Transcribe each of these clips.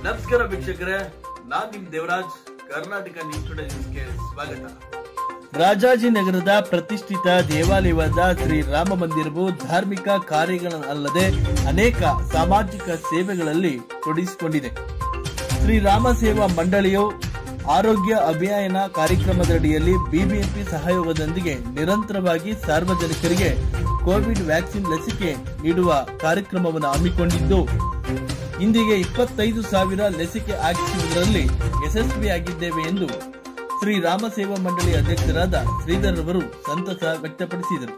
ನಮಸ್ಕಾರ ವೀಕ್ಷಕರೇ ನಾನ್ ನಿಮ್ ದೇವರಾಜ್ ಕರ್ನಾಟಕ ನ್ಯೂಸ್ ಟುಡೇ ನ್ಯೂಸ್ಗೆ ಸ್ವಾಗತ ರಾಜಾಜಿನಗರದ ಪ್ರತಿಷ್ಠಿತ ದೇವಾಲಯವಾದ ಶ್ರೀ ರಾಮ ಮಂದಿರವು ಧಾರ್ಮಿಕ ಕಾರ್ಯಗಳಲ್ಲದೆ ಅನೇಕ ಸಾಮಾಜಿಕ ಸೇವೆಗಳಲ್ಲಿ ತೊಡಗಿಸಿಕೊಂಡಿದೆ ಶ್ರೀ ರಾಮ ಸೇವಾ ಮಂಡಳಿಯು ಆರೋಗ್ಯ ಅಭಿಯಾನ ಕಾರ್ಯಕ್ರಮದಡಿಯಲ್ಲಿ ಬಿಬಿಎಂಪಿ ಸಹಯೋಗದೊಂದಿಗೆ ನಿರಂತರವಾಗಿ ಸಾರ್ವಜನಿಕರಿಗೆ ಕೋವಿಡ್ ವ್ಯಾಕ್ಸಿನ್ ಲಸಿಕೆ ನೀಡುವ ಕಾರ್ಯಕ್ರಮವನ್ನು ಹಮ್ಮಿಕೊಂಡಿದ್ದು ಇಂದಿಗೆ ಇಪ್ಪತ್ತೈದು ಸಾವಿರ ಲಸಿಕೆ ಹಾಕಿಸುವುದರಲ್ಲಿ ಯಶಸ್ವಿಯಾಗಿದ್ದೇವೆ ಎಂದು ಶ್ರೀ ರಾಮ ಸೇವಾ ಮಂಡಳಿ ಅಧ್ಯಕ್ಷರಾದ ಶ್ರೀಧರ್ ಅವರು ಸಂತಸ ವ್ಯಕ್ತಪಡಿಸಿದರು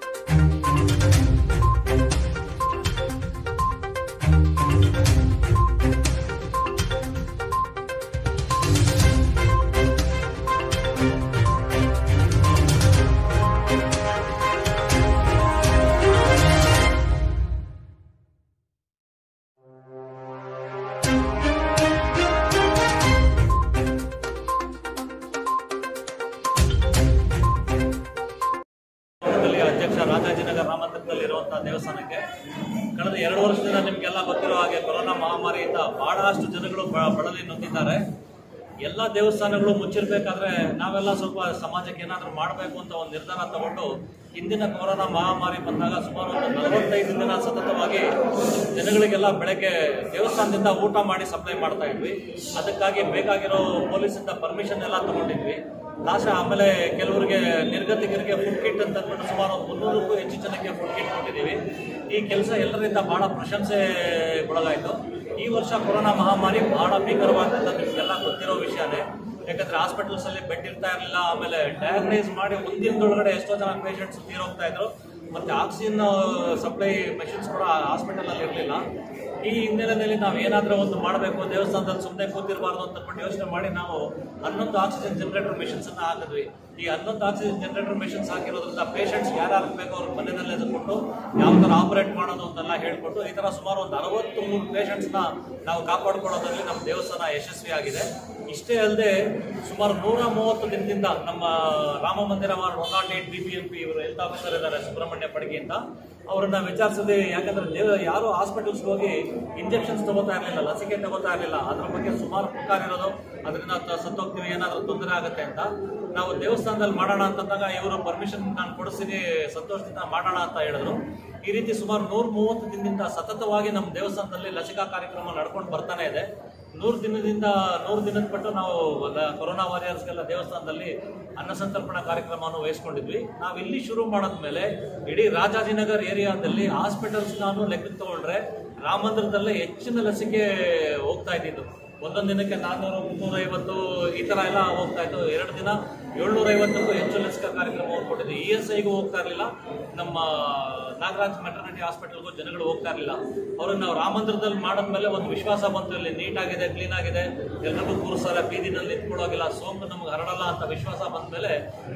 ದಲ್ಲಿ ಅಧ್ಯಕ್ಷ ರಾಜಾಜಿನಗರ ರಾಮಂದಿರದಲ್ಲಿರುವಂತಹ ದೇವಸ್ಥಾನಕ್ಕೆ ಕಳೆದ ಎರಡು ವರ್ಷದಿಂದ ನಿಮಗೆಲ್ಲ ಗೊತ್ತಿರೋ ಹಾಗೆ ಕೊರೋನಾ ಮಹಾಮಾರಿಯಿಂದ ಬಹಳಷ್ಟು ಜನಗಳು ಬ- ಬಳಲಿ ನೊಂದಿದ್ದಾರೆ ಎಲ್ಲ ದೇವಸ್ಥಾನಗಳು ಮುಚ್ಚಿರ್ಬೇಕಾದ್ರೆ ನಾವೆಲ್ಲ ಸ್ವಲ್ಪ ಸಮಾಜಕ್ಕೆ ಏನಾದರೂ ಮಾಡಬೇಕು ಅಂತ ಒಂದು ನಿರ್ಧಾರ ತಗೊಂಡು ಹಿಂದಿನ ಕೊರೋನಾ ಮಹಾಮಾರಿ ಬಂದಾಗ ಸುಮಾರು ಒಂದು ನಲವತ್ತೈದು ದಿನ ಸತತವಾಗಿ ಜನಗಳಿಗೆಲ್ಲ ಬೆಳಗ್ಗೆ ದೇವಸ್ಥಾನದಿಂದ ಊಟ ಮಾಡಿ ಸಪ್ಲೈ ಮಾಡ್ತಾ ಇದ್ವಿ ಅದಕ್ಕಾಗಿ ಬೇಕಾಗಿರೋ ಪೊಲೀಸಿಂದ ಪರ್ಮಿಷನ್ ಎಲ್ಲ ತಗೊಂಡಿದ್ವಿ ಲಾಸ್ಟ್ ಆಮೇಲೆ ಕೆಲವರಿಗೆ ನಿರ್ಗತಿಕರಿಗೆ ಫುಡ್ ಕಿಟ್ ಅಂತ ಅಂದ್ಬಿಟ್ಟು ಸುಮಾರು ಒಂದು ಮುನ್ನೂರಕ್ಕೂ ಹೆಚ್ಚು ಜನಕ್ಕೆ ಫುಡ್ ಕಿಟ್ ಕೊಟ್ಟಿದ್ದೀವಿ ಈ ಕೆಲಸ ಎಲ್ಲರಿಂದ ಬಹಳ ಪ್ರಶಂಸೆ ಒಳಗಾಯಿತು ಈ ವರ್ಷ ಕೊರೋನಾ ಮಹಾಮಾರಿ ಬಹಳ ಭೀಕರವಾದಂಥ ನಿಮಗೆಲ್ಲ ಗೊತ್ತಿರೋ ವಿಷಯನೇ ಯಾಕಂದ್ರೆ ಹಾಸ್ಪಿಟಲ್ಸ್ ಅಲ್ಲಿ ಬೆಡ್ ಇರ್ತಾ ಇರಲಿಲ್ಲ ಆಮೇಲೆ ಡಯಾಗ್ನೈಸ್ ಮಾಡಿ ಒಂದಿನದೊಳಗಡೆ ಎಷ್ಟೋ ಜನ ಪೇಷಂಟ್ಸ್ ತೀರೋಗ್ತಾ ಇದ್ರು ಮತ್ತೆ ಆಕ್ಸಿಜನ್ ಸಪ್ಲೈ ಮೆಷಿನ್ಸ್ ಕೂಡ ಹಾಸ್ಪಿಟಲ್ ಅಲ್ಲಿ ಇರಲಿಲ್ಲ ಈ ಹಿನ್ನೆಲೆಯಲ್ಲಿ ನಾವು ಏನಾದರೂ ಒಂದು ಮಾಡಬೇಕು ದೇವಸ್ಥಾನದಲ್ಲಿ ಸುಮ್ಮನೆ ಕೂತಿರಬಾರ್ದು ಅಂತ ಅಂದ್ಬಿಟ್ಟು ಯೋಚನೆ ಮಾಡಿ ನಾವು ಹನ್ನೊಂದು ಆಕ್ಸಿಜನ್ ಜನರೇಟರ್ ಮೆಷಿನ್ಸ್ ಅನ್ನ ಹಾಕಿದ್ವಿ ಈ ಹನ್ನೊಂದು ಆಕ್ಸಿಜನ್ ಜನರೇಟರ್ ಮೆಷಿನ್ಸ್ ಹಾಕಿರೋದ್ರಿಂದ ಪೇಷಂಟ್ಸ್ ಯಾರು ಬೇಕೋ ಅವ್ರ ಮನೆಯಲ್ಲೇ ಕೊಟ್ಟು ಯಾವ ಥರ ಆಪರೇಟ್ ಮಾಡೋದು ಅಂತೆಲ್ಲ ಹೇಳ್ಕೊಟ್ಟು ಈ ಥರ ಸುಮಾರು ಒಂದು ಅರವತ್ತು ಮೂರು ಪೇಷಂಟ್ಸ್ನ ನಾವು ಕಾಪಾಡ್ಕೊಳ್ಳೋದ್ರಲ್ಲಿ ನಮ್ಮ ದೇವಸ್ಥಾನ ಯಶಸ್ವಿಯಾಗಿದೆ ಇಷ್ಟೇ ಅಲ್ಲದೆ ಸುಮಾರು ನೂರ ಮೂವತ್ತು ದಿನದಿಂದ ನಮ್ಮ Rama Mandira one not eight B B M P ಇವರು ಹೆಲ್ತ್ ಆಫೀಸರ್ ಇದ್ದಾರೆ ಸುಬ್ರಹ್ಮಣ್ಯ ಪಡ್ಗಿ ಅಂತ ಅವರನ್ನ ವಿಚಾರಿಸಿದ್ವಿ ಯಾಕಂದ್ರೆ ದೇವ ಯಾರು ಹಾಸ್ಪಿಟಲ್ಸ್ ಹೋಗಿ ಇಂಜೆಕ್ಷನ್ಸ್ ತಗೋತಾ ಇರಲಿಲ್ಲ ಲಸಿಕೆ ತಗೋತಾ ಇರಲಿಲ್ಲ ಅದ್ರ ಬಗ್ಗೆ ಸುಮಾರು ಪ್ರಕಾರ ಇರೋದು ಅದರಿಂದ ತ- ಸತ್ತೋಗ್ತೀವಿ ಏನಾದರೂ ತೊಂದರೆ ಆಗುತ್ತೆ ಅಂತ ನಾವು ದೇವಸ್ಥಾನದಲ್ಲಿ ಮಾಡೋಣ ಅಂತಂದಾಗ ಇವರು ಪರ್ಮಿಷನ್ ನಾನು ಕೊಡಿಸ್ತೀನಿ ಸಂತೋಷದಿಂದ ಮಾಡೋಣ ಅಂತ ಹೇಳಿದ್ರು ಈ ರೀತಿ ಸುಮಾರು ನೂರ ಮೂವತ್ತು ದಿನದಿಂದ ಸತತವಾಗಿ ನಮ್ಮ ದೇವಸ್ಥಾನದಲ್ಲಿ ಲಸಿಕಾ ಕಾರ್ಯಕ್ರಮ ನಡ್ಕೊಂಡು ಬರ್ತಾನೆ ಇದೆ ನೂರು ದಿನದಿಂದ ನೂರು ದಿನದ ಬಿಟ್ಟು ನಾವು ಲ- ಕೊರೋನಾ ವಾರಿಯರ್ಸ್ಗೆಲ್ಲ ದೇವಸ್ಥಾನದಲ್ಲಿ ಅನ್ನ ಸಂತರ್ಪಣಾ ಕಾರ್ಯಕ್ರಮವನ್ನು ವಹಿಸ್ಕೊಂಡಿದ್ವಿ ನಾವು ಇಲ್ಲಿ ಶುರು ಮಾಡಾದ್ಮೇಲೆ ಇಡೀ ರಾಜಾಜಿನಗರ್ ಏರಿಯಾದಲ್ಲಿ ಹಾಸ್ಪಿಟಲ್ಸ್ ನಾನು ಲೆಕ್ಕಕ್ಕೆ ತಗೊಂಡ್ರೆ ರಾಮ ಮಂದಿರದಲ್ಲೇ ಹೆಚ್ಚಿನ ಲಸಿಕೆ ಹೋಗ್ತಾ ಇದ್ದಿದ್ದು ಒಂದೊಂದು ದಿನಕ್ಕೆ ನಾನ್ನೂರು ಮುನ್ನೂರ ಐವತ್ತು ಈ ಥರ ಎಲ್ಲ ಹೋಗ್ತಾ ಇತ್ತು ಎರಡು ದಿನ ಏಳ್ನೂರ ಐವತ್ತಕ್ಕೂ ಹೆಚ್ಚು ಲಸಿಕಾ ಕಾರ್ಯಕ್ರಮ ಕೊಟ್ಟಿದ್ವಿ ಇ ಎಸ್ ಐಗೂ ಹೋಗ್ತಾ ಇರಲಿಲ್ಲ ನಮ್ಮ ನಾಗರಾಜ್ ಮೆಟರ್ನಿಟಿ ಹಾಸ್ಪಿಟಲ್ಗೂ ಜನಗಳು ಹೋಗ್ತಾ ಇರಲಿಲ್ಲ ಅವ್ರನ್ನ ನಾವು ರಾಮಂದಿರದಲ್ಲಿ ಮಾಡಿದ್ಮೇಲೆ ಒಂದು ವಿಶ್ವಾಸ ಬಂತು ಇಲ್ಲಿ ನೀಟಾಗಿದೆ ಕ್ಲೀನ್ ಆಗಿದೆ ಎಲ್ಲರಿಗೂ ಕೂರಿಸ್ತಾರೆ ಬೀದಿನಲ್ಲಿ ನಿಂತ್ಕೊಳ್ಳೋಗಿಲ್ಲ ಸೋಂಕು ನಮ್ಗೆ ಹರಡಲ್ಲ ಅಂತ ವಿಶ್ವಾಸ ಬಂದ್ಮೇಲೆ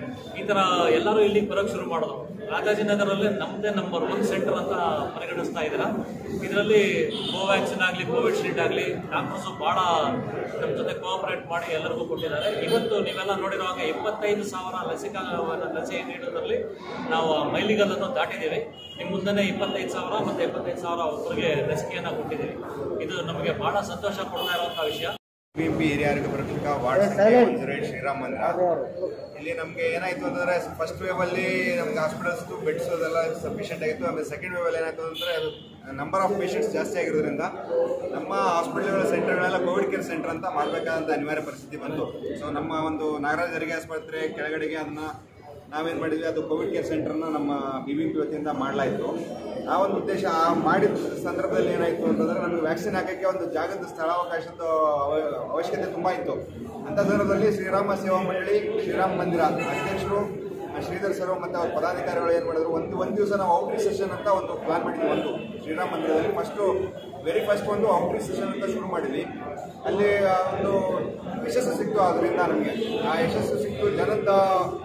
ಈ ಥರ ಎಲ್ಲರೂ ಇಲ್ಲಿಗೆ ಬರೋಕ್ಕೆ ಶುರು ಮಾಡಿದ್ರು ರಾಜಾಜಿನಗರಲ್ಲೇ ನಮ್ಮದೇ ನಂಬರ್ ಒನ್ ಸೆಂಟರ್ ಅಂತ ಪರಿಗಣಿಸ್ತಾ ಇದ್ದೀರಾ ಇದರಲ್ಲಿ ಕೋವ್ಯಾಕ್ಸಿನ್ ಆಗಲಿ ಕೋವಿಶೀಲ್ಡ್ ಆಗಲಿ ಡಾಕ್ಟರ್ಸು ಭಾಳ ನಮ್ಮ ಜೊತೆ ಕೋಆಪರೇಟ್ ಮಾಡಿ ಎಲ್ಲರಿಗೂ ಕೊಟ್ಟಿದ್ದಾರೆ ಇವತ್ತು ನೀವೆಲ್ಲ ನೋಡಿರೋ ಹಾಗೆ ಇಪ್ಪತ್ತೈದು ಸಾವಿರ ಲಸಿಕಾ ಲಸಿಕೆ ನೀಡೋದ್ರಲ್ಲಿ ನಾವು ಆ ಮೈಲಿಗಲ್ಲನ್ನು ದಾಟಿದ್ದೀವಿ ನಿಮ್ಮ ಮುಂದೆ ಇಪ್ಪತ್ತೈದು ಸಾವಿರ ಮತ್ತು ಎಪ್ಪತ್ತೈದು ಸಾವಿರ ಒಬ್ಬರಿಗೆ ಲಸಿಕೆಯನ್ನು ಕೊಟ್ಟಿದ್ದೀವಿ ಇದು ನಮಗೆ ಭಾಳ ಸಂತೋಷ ಕೊಡ್ತಾ ಇರುವಂಥ ವಿಷಯ ಬಿಎಂಪಿ ಹಿರಿಯ ಆರೋಗ್ಯ ಪರೀಕ್ಷಕ ವಾರ್ಡ್ ಸಂಖ್ಯೆ ಒಂದು ಜೀರೋ ಏಟ್ ಶ್ರೀರಾಮ್ ಮಂದಿರ ಇಲ್ಲಿ ನಮಗೆ ಏನಾಯ್ತು ಅಂತಂದ್ರೆ ಫಸ್ಟ್ ವೇವ್ ಅಲ್ಲಿ ನಮ್ಗೆ ಹಾಸ್ಪಿಟಲ್ಸ್ ಬೆಡ್ಸ್ ಅದೆಲ್ಲ ಸಫಿಷಿಯಂಟ್ ಆಗಿತ್ತು ಆಮೇಲೆ ಸೆಕೆಂಡ್ ವೇವ್ ಅಲ್ಲಿ ಏನಾಯ್ತು ಅಂದ್ರೆ ನಂಬರ್ ಆಫ್ ಪೇಷಂಟ್ಸ್ ಜಾಸ್ತಿ ಆಗಿರೋದ್ರಿಂದ ನಮ್ಮ ಹಾಸ್ಪಿಟಲ್ಗಳ ಸೆಂಟರ್ಗಳೆಲ್ಲ ಕೋವಿಡ್ ಕೇರ್ ಸೆಂಟರ್ ಅಂತ ಮಾಡಬೇಕಾದಂತ ಅನಿವಾರ್ಯ ಪರಿಸ್ಥಿತಿ ಬಂತು ಸೊ ನಮ್ಮ ಒಂದು ನಾಗರಾಜ್ ಹೆರಿಗೆ ಆಸ್ಪತ್ರೆ ಕೆಳಗಡೆಗೆ ಅದನ್ನ ನಾವೇನು ಮಾಡಿದ್ವಿ ಅದು ಕೋವಿಡ್ ಕೇರ್ ಸೆಂಟರ್ನ ನಮ್ಮ ಬಿ ಬಿ ಪಿ ವತಿಯಿಂದ ಮಾಡಲಾಯಿತು ಆ ಒಂದು ಉದ್ದೇಶ ಆ ಮಾಡಿದ ಸಂದರ್ಭದಲ್ಲಿ ಏನಾಯಿತು ಅಂತಂದ್ರೆ ನಮಗೆ ವ್ಯಾಕ್ಸಿನ್ ಹಾಕೋಕ್ಕೆ ಒಂದು ಜಾಗದ ಸ್ಥಳಾವಕಾಶದ ಅವ- ಅವಶ್ಯಕತೆ ತುಂಬ ಇತ್ತು ಅಂಥ ಸಂದರ್ಭದಲ್ಲಿ ಶ್ರೀರಾಮ ಸೇವಾ ಮಂಡಳಿ ಶ್ರೀರಾಮ ಮಂದಿರ ಅಧ್ಯಕ್ಷರು ಆ, ಶ್ರೀಧರ್ ಸರ್ ಮತ್ತು ಅವ್ರ ಪದಾಧಿಕಾರಿಗಳು ಏನು ಮಾಡಿದ್ರು ಒಂದು ಒಂದು ದಿವಸ ನಾವು ಔಟ್ರೀಚ್ ಸೆಷನ್ ಅಂತ ಒಂದು ಪ್ಲಾನ್ ಮಾಡಿದ್ವಿ ಒಂದು ಶ್ರೀರಾಮ ಮಂದಿರದಲ್ಲಿ ಫಸ್ಟು ವೆರಿ ಫಸ್ಟ್ ಒಂದು ಔಟ್ರೀಚ್ ಸೆಷನ್ ಅಂತ ಶುರು ಮಾಡಿದ್ವಿ ಅಲ್ಲಿ ಆ, ಒಂದು ಯಶಸ್ಸು ಸಿಕ್ತು ಅದರಿಂದ ನಮಗೆ ಆ ಯಶಸ್ಸು ಸಿಕ್ತು ಜನದ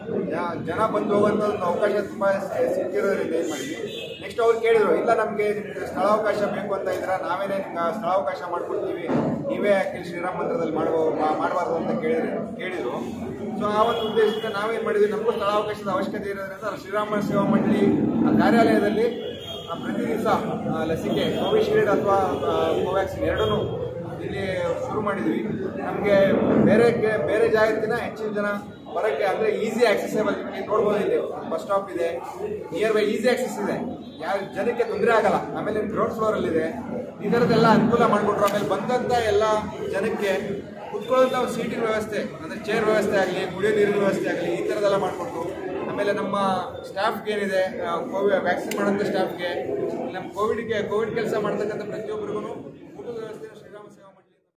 ಜ- ಜನ ಬಂದು ಹೋಗುವಂಥ ಒಂದು ಅವಕಾಶ ತುಂಬ ಸಿಕ್ಕಿರೋದ್ರಿಂದ ಏನು ಮಾಡಿದ್ವಿ ನೆಕ್ಸ್ಟ್ ಅವ್ರು ಕೇಳಿದ್ರು ಇಲ್ಲ ನಮಗೆ ನಿಮ್ಗೆ ಸ್ಥಳಾವಕಾಶ ಬೇಕು ಅಂತ ಇದ್ರೆ ನಾವೇನೇ ನಿಮ್ಗೆ ಸ್ಥಳಾವಕಾಶ ಮಾಡ್ಕೊಡ್ತೀವಿ ನೀವೇ ಯಾಕೆ ಶ್ರೀರಾಮ ಮಂದಿರದಲ್ಲಿ ಮಾಡುವ ಮಾಡಬಾರ್ದು ಅಂತ ಕೇಳಿದ್ರು ಕೇಳಿದ್ರು ಸೊ ಆ ಒಂದು ಉದ್ದೇಶದಿಂದ ನಾವೇನು ಮಾಡಿದ್ವಿ ನಮಗೂ ಸ್ಥಳಾವಕಾಶದ ಅವಶ್ಯಕತೆ ಇರೋದ್ರಿಂದ ಶ್ರೀರಾಮ ಸೇವಾ ಮಂಡಳಿ ಆ ಕಾರ್ಯಾಲಯದಲ್ಲಿ ಆ, ಪ್ರತಿ ದಿವಸ ಲಸಿಕೆ ಕೋವಿಶೀಲ್ಡ್ ಅಥವಾ ಕೋವ್ಯಾಕ್ಸಿನ್ ಎರಡೂ ಇಲ್ಲಿ ಶುರು ಮಾಡಿದ್ವಿ ನಮಗೆ ಬೇರೆ ಕೆ- ಬೇರೆ ಜಾಗಕ್ಕಿಂತ ಹೆಚ್ಚಿನ ಜನ ಬರೋಕ್ಕೆ ಅಂದರೆ ಈಸಿ ಆಕ್ಸೆಸೇಬಲ್ ನಿಮಗೆ ನೋಡ್ಬೋದು ಇಲ್ಲಿ ಬಸ್ ಸ್ಟಾಪ್ ಇದೆ ನಿಯರ್ ಬೈ ಈಸಿ ಆಕ್ಸೆಸ್ ಇದೆ ಯಾವ ಜನಕ್ಕೆ ತೊಂದರೆ ಆಗಲ್ಲ ಆಮೇಲೆ ಗ್ರೌಂಡ್ ಫ್ಲೋರಲ್ಲಿದೆ ಈ ಥರದ್ದೆಲ್ಲ ಅನುಕೂಲ ಮಾಡಿಕೊಟ್ರು ಆಮೇಲೆ ಬಂದಂಥ ಎಲ್ಲ ಜನಕ್ಕೆ ಕುತ್ಕೊಳ್ಳೋಂಥ ಒಂದು ಸೀಟಿನ ವ್ಯವಸ್ಥೆ ಅಂದರೆ ಚೇರ್ ವ್ಯವಸ್ಥೆ ಆಗಲಿ ಕುಡಿಯೋ ನೀರಿನ ವ್ಯವಸ್ಥೆ ಆಗಲಿ ಈ ಥರದ್ದೆಲ್ಲ ಮಾಡಿಕೊಟ್ರು ಆಮೇಲೆ ನಮ್ಮ ಸ್ಟಾಫ್ಗೆ ಏನಿದೆ ಕೋವಿಡ್ ವ್ಯಾಕ್ಸಿನ್ ಮಾಡೋಂಥ ಸ್ಟಾಫ್ಗೆ ನಮ್ಮ ಕೋವಿಡ್ಗೆ ಕೋವಿಡ್ ಕೆಲಸ ಮಾಡ್ತಕ್ಕಂಥ ಪ್ರತಿಯೊಬ್ಬರಿಗೂ ಊಟದ ವ್ಯವಸ್ಥೆ